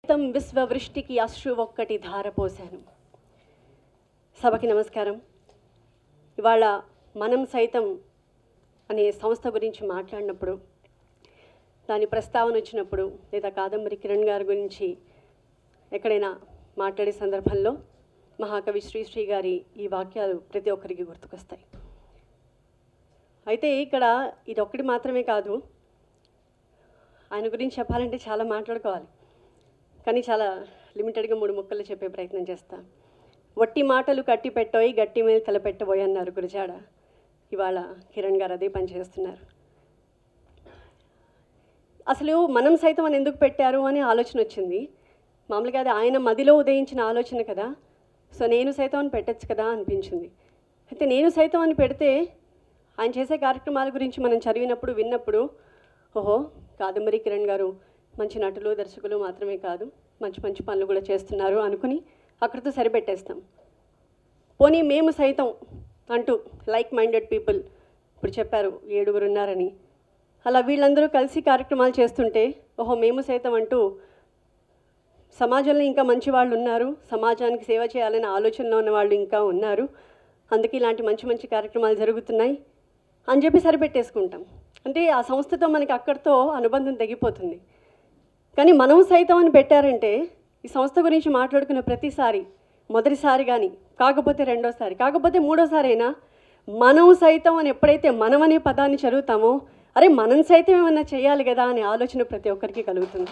మొత్తం విశ్వవృష్టికి అశ్రు ఒక్కటి ధారపోశాను సభకి నమస్కారం ఇవాళ మనం సైతం అనే సంస్థ గురించి మాట్లాడినప్పుడు దాని ప్రస్తావన వచ్చినప్పుడు లేదా కాదంబరి కిరణ్ గారి గురించి ఎక్కడైనా మాట్లాడే సందర్భంలో మహాకవి శ్రీశ్రీ గారి ఈ వాక్యాలు ప్రతి ఒక్కరికి గుర్తుకొస్తాయి అయితే ఇక్కడ ఇది ఒక్కటి మాత్రమే కాదు ఆయన గురించి చెప్పాలంటే చాలా మాట్లాడుకోవాలి కానీ చాలా లిమిటెడ్గా మూడు ముక్కలు చెప్పే ప్రయత్నం చేస్తా వట్టి మాటలు కట్టి పెట్టోయి గట్టి మీద తలపెట్టబోయి అన్నారు గురజాడ ఇవాళ కిరణ్ గారు అదే పని చేస్తున్నారు అసలు మనం సైతం అని ఎందుకు పెట్టారు అనే ఆలోచన వచ్చింది మామూలుగా అది ఆయన మదిలో ఉదయించిన ఆలోచన కదా సో నేను సైతం అని పెట్టచ్చు కదా అనిపించింది అయితే నేను సైతం అని పెడితే ఆయన చేసే కార్యక్రమాల గురించి మనం చదివినప్పుడు విన్నప్పుడు ఓహో కాదంబరి కిరణ్ గారు మంచి నటులు దర్శకులు మాత్రమే కాదు మంచి మంచి పనులు కూడా చేస్తున్నారు అనుకుని అక్కడితో సరిపెట్టేస్తాం పోనీ మేము సైతం అంటూ లైక్ మైండెడ్ పీపుల్ ఇప్పుడు చెప్పారు ఏడుగురు ఉన్నారని అలా వీళ్ళందరూ కలిసి కార్యక్రమాలు చేస్తుంటే ఓహో మేము సైతం అంటూ సమాజంలో ఇంకా మంచి వాళ్ళు ఉన్నారు సమాజానికి సేవ చేయాలనే ఆలోచనలో ఉన్న వాళ్ళు ఇంకా ఉన్నారు అందుకే ఇలాంటి మంచి మంచి కార్యక్రమాలు జరుగుతున్నాయి అని చెప్పి సరిపెట్టేసుకుంటాం అంటే ఆ సంస్థతో మనకి అక్కడితో అనుబంధం తగ్గిపోతుంది కానీ మనం సైతం అని పెట్టారంటే ఈ సంస్థ గురించి మాట్లాడుకున్న ప్రతిసారి మొదటిసారి కానీ కాకపోతే రెండోసారి కాకపోతే మూడోసారి అయినా మనం సైతం అని ఎప్పుడైతే మనం అనే పదాన్ని చదువుతామో అరే మనం సైతం ఏమన్నా చేయాలి కదా అనే ఆలోచన ప్రతి ఒక్కరికి కలుగుతుంది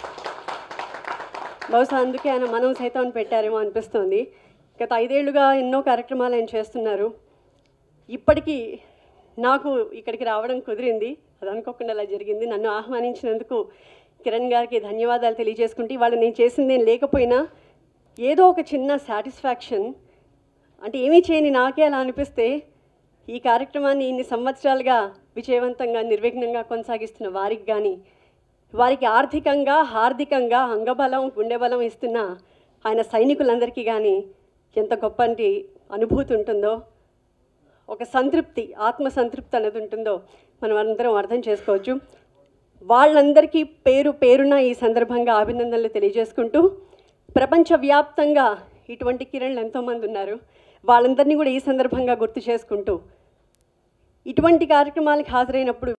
బహుశా అందుకే ఆయన మనం సైతం అని పెట్టారేమో అనిపిస్తుంది గత ఐదేళ్లుగా ఎన్నో కార్యక్రమాలు ఆయన చేస్తున్నారు ఇప్పటికీ నాకు ఇక్కడికి రావడం కుదిరింది అది అనుకోకుండా అలా జరిగింది నన్ను ఆహ్వానించినందుకు కిరణ్ గారికి ధన్యవాదాలు తెలియజేసుకుంటే ఇవాళ నేను చేసిందేం లేకపోయినా ఏదో ఒక చిన్న సాటిస్ఫాక్షన్ అంటే ఏమీ చేయని నాకే అలా అనిపిస్తే ఈ కార్యక్రమాన్ని ఇన్ని సంవత్సరాలుగా విజయవంతంగా నిర్విఘ్నంగా కొనసాగిస్తున్న వారికి కానీ వారికి ఆర్థికంగా హార్దికంగా అంగబలం గుండె బలం ఇస్తున్న ఆయన సైనికులందరికీ కానీ ఎంత గొప్పంటి అనుభూతి ఉంటుందో ఒక సంతృప్తి ఆత్మ సంతృప్తి అనేది ఉంటుందో మనం అందరం అర్థం చేసుకోవచ్చు వాళ్ళందరికీ పేరు పేరున ఈ సందర్భంగా అభినందనలు తెలియజేసుకుంటూ ప్రపంచవ్యాప్తంగా ఇటువంటి కిరణ్లు ఎంతోమంది ఉన్నారు వాళ్ళందరినీ కూడా ఈ సందర్భంగా గుర్తు చేసుకుంటూ ఇటువంటి కార్యక్రమాలకు హాజరైనప్పుడు